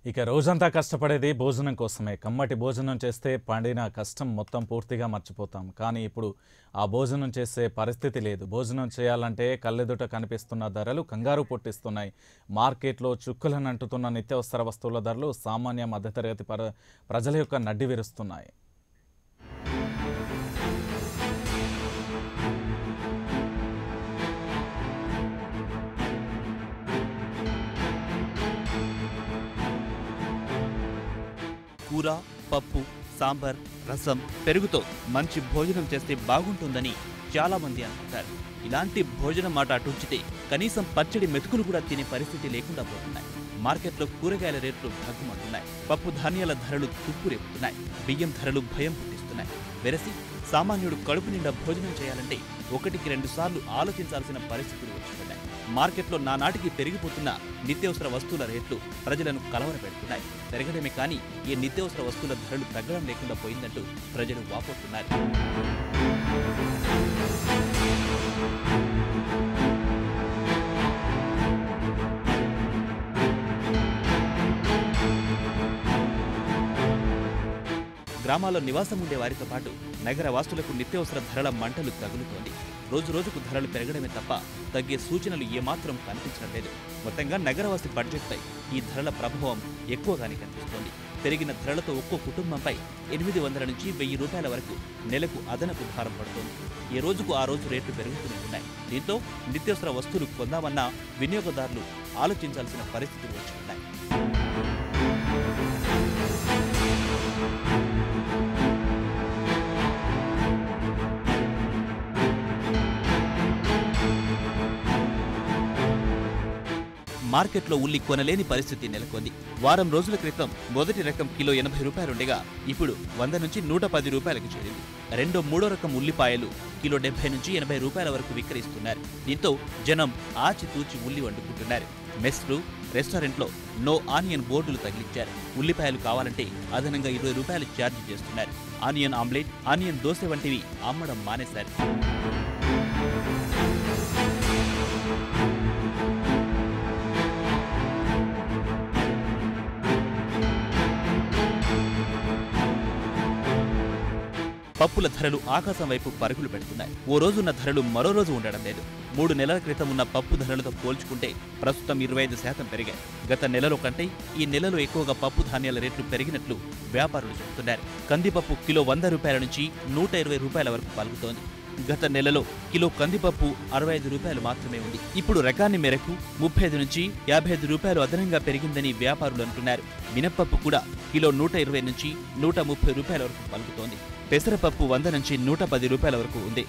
ఇక రోజంతా కష్టపడేది భోజనం కోసమే కమ్మటి భోజనం చేస్తే పండిన కష్టం మొత్తం పూర్తిగా మర్చిపోతాం కానీ ఇప్పుడు ఆ భోజనం చేసే పరిస్థితి లేదు భోజనం చేయాలంటే కళ్ళెదుట కనిపిస్తున్న ధరలు కంగారు పుట్టిస్తున్నాయి మార్కెట్లో చుక్కలను అంటుతున్న నిత్యావసర వస్తువుల ధరలు సామాన్య మధ్యతరగతి పర ప్రజల యొక్క నడ్డి విరుస్తున్నాయి కూర పప్పు సాంబార్ రసం పెరుగుతో మంచి భోజనం చేస్తే బాగుంటుందని చాలా మంది అనుకుంటారు ఇలాంటి భోజనం మాట అటుంచితే కనీసం పచ్చడి మెతుకులు కూడా తినే పరిస్థితి లేకుండా పోతున్నాయి మార్కెట్లో కూరగాయల రేట్లు భగ్గుమంటున్నాయి పప్పు ధాన్యాల ధరలు తుప్పు రేపుతున్నాయి బియ్యం ధరలు భయం పుట్టిస్తున్నాయి వెరసి సామాన్యుడు కడుపు నిండా భోజనం చేయాలంటే ఒకటికి రెండు సార్లు ఆలోచించాల్సిన పరిస్థితులు వచ్చిపడ్డాయి మార్కెట్లో నానాటికి పెరిగిపోతున్న నిత్యావసర వస్తువుల రేట్లు ప్రజలను కలవరపెడుతున్నాయి పెరగడమే కానీ ఈ నిత్యావసర వస్తువుల ధరలు తగ్గడం లేకుండా పోయిందంటూ ప్రజలు వాపోతున్నారు గ్రామాల్లో నివాసం ఉండే వారితో పాటు నగర వాసులకు నిత్యావసర ధరల మంటలు తగులుతోంది రోజు రోజుకు ధరలు పెరగడమే తప్ప తగ్గే సూచనలు ఏమాత్రం కనిపించడం లేదు మొత్తంగా నగరవాసి బడ్జెట్పై ఈ ధరల ప్రభావం ఎక్కువగానే కనిపిస్తోంది పెరిగిన ధరలతో ఒక్కో కుటుంబంపై ఎనిమిది వందల నుంచి వెయ్యి రూపాయల వరకు నెలకు అదనపు భారం పడుతోంది ఏ రోజుకు ఆ రోజు రేట్లు పెరుగుతూనే ఉన్నాయి దీంతో నిత్యావసర వస్తువులు కొందామన్నా వినియోగదారులు ఆలోచించాల్సిన పరిస్థితులు వచ్చి ఉన్నాయి మార్కెట్లో ఉల్లి కొనలేని పరిస్థితి నెలకొంది వారం రోజుల క్రితం మొదటి రకం కిలో ఎనభై రూపాయలుండగా ఇప్పుడు వంద నుంచి నూట పది రూపాయలకు చేరింది రెండో మూడో రకం ఉల్లిపాయలు కిలో డెబ్బై నుంచి ఎనభై రూపాయల వరకు విక్రయిస్తున్నారు దీంతో జనం ఆచితూచి ఉల్లి వండుకుంటున్నారు మెస్లు రెస్టారెంట్లో నో ఆనియన్ బోర్డులు తగిలించారు ఉల్లిపాయలు కావాలంటే అదనంగా ఇరవై రూపాయలు ఛార్జ్ చేస్తున్నారు ఆనియన్ ఆమ్లెట్ ఆనియన్ దోశ వంటివి అమ్మడం మానేశారు పప్పుల ధరలు ఆకాశం వైపు పరుగులు పెడుతున్నాయి ఓ రోజున్న ధరలు మరో రోజు ఉండడం లేదు మూడు నెలల క్రితం ఉన్న పప్పు ధరలతో పోల్చుకుంటే ప్రస్తుతం ఇరవై ఐదు శాతం పెరిగాయి గత నెలలో కంటే ఈ నెలలో ఎక్కువగా పప్పు ధాన్యాల రేట్లు పెరిగినట్లు వ్యాపారులు చెబుతున్నారు కందిపప్పు కిలో వంద రూపాయల నుంచి నూట ఇరవై రూపాయల వరకు పలుకుతోంది గత నెలలో కిలో కందిపప్పు అరవై ఐదు రూపాయలు మాత్రమే ఉంది ఇప్పుడు రకాన్ని మేరకు ముప్పై ఐదు నుంచి యాభై ఐదు రూపాయలు అదనంగా పెరిగిందని వ్యాపారులు అంటున్నారు మినప్పప్పు కూడా కిలో నూట ఇరవై నుంచి నూట ముప్పై రూపాయల వరకు పలుకుతోంది పెసరపప్పు వంద నుంచి నూట పది రూపాయల వరకు ఉంది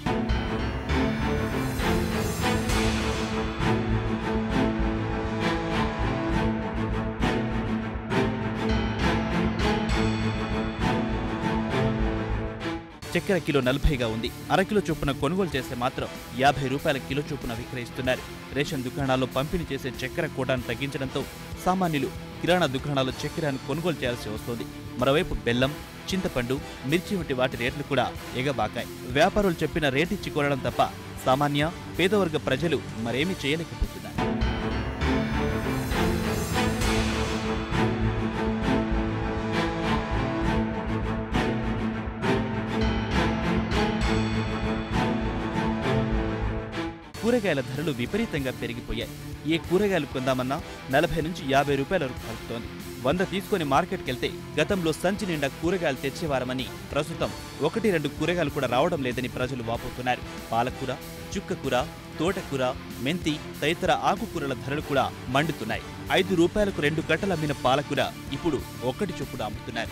చక్కెర కిలో నలభైగా ఉంది అరకిలో చొప్పున కొనుగోలు చేస్తే మాత్రం యాభై రూపాయల కిలో చొప్పున విక్రయిస్తున్నారు రేషన్ దుకాణాల్లో పంపిణీ చేసే చక్కెర కోటాను తగ్గించడంతో సామాన్యులు కిరాణా దుకాణాల్లో చక్కెరను కొనుగోలు చేయాల్సి వస్తోంది మరోవైపు బెల్లం చింతపండు మిర్చి వంటి వాటి రేట్లు కూడా ఎగబాకాయి వ్యాపారులు చెప్పిన రేటిచ్చి కొనడం తప్ప సామాన్య పేదవర్గ ప్రజలు మరేమీ చేయలేకపోతున్నారు కూరగాయల ధరలు విపరీతంగా పెరిగిపోయాయి ఏ కూరగాయలు కొందామన్నా నలభై నుంచి యాభై రూపాయల వరకు పలుకుతోంది వంద తీసుకొని మార్కెట్కి వెళ్తే గతంలో సంచి నిండా కూరగాయలు తెచ్చేవారమని ప్రస్తుతం ఒకటి రెండు కూరగాయలు కూడా రావడం లేదని ప్రజలు వాపోతున్నారు పాలకూర చుక్కకూర తోటకూర మెంతి తదితర ఆకుకూరల ధరలు కూడా మండుతున్నాయి ఐదు రూపాయలకు రెండు కట్టలు అమ్మిన పాలకూర ఇప్పుడు ఒక్కటి చొప్పున అమ్ముతున్నారు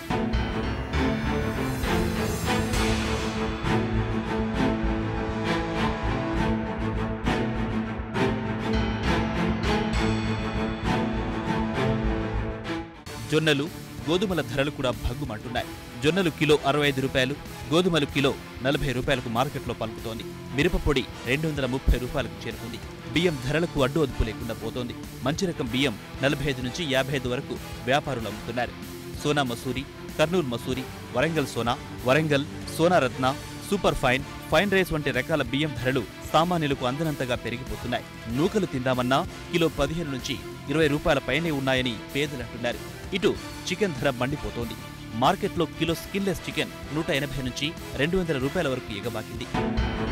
జొన్నలు గోధుమల ధరలు కూడా భగ్గుమంటున్నాయి జొన్నలు కిలో అరవై ఐదు రూపాయలు గోధుమలు కిలో నలభై రూపాయలకు మార్కెట్లో పలుకుతోంది మిరపపొడి రెండు వందల ముప్పై రూపాయలకు చేరుకుంది బియ్యం ధరలకు అడ్డు అదుపు లేకుండా పోతోంది మంచి రకం బియ్యం నలభై ఐదు నుంచి యాభై ఐదు వరకు వ్యాపారులు అమ్ముతున్నారు Sona Masuri Kurnool Masuri Warangal Sona Warangal Sona Ratna super fine fine rice వంటి రకాల బియ్యం ధరలు సామాన్యులకు అందనంతగా పెరిగిపోతున్నాయి నూకలు తిందామన్నా కిలో పదిహేను నుంచి ఇరవై రూపాయల పైనే ఉన్నాయని పేదలంటున్నారు ఇటు చికెన్ ధర మండిపోతోంది మార్కెట్లో కిలో స్కిన్లెస్ చికెన్ నూట ఎనభై నుంచి రెండు వందల రూపాయల వరకు ఎగబాకింది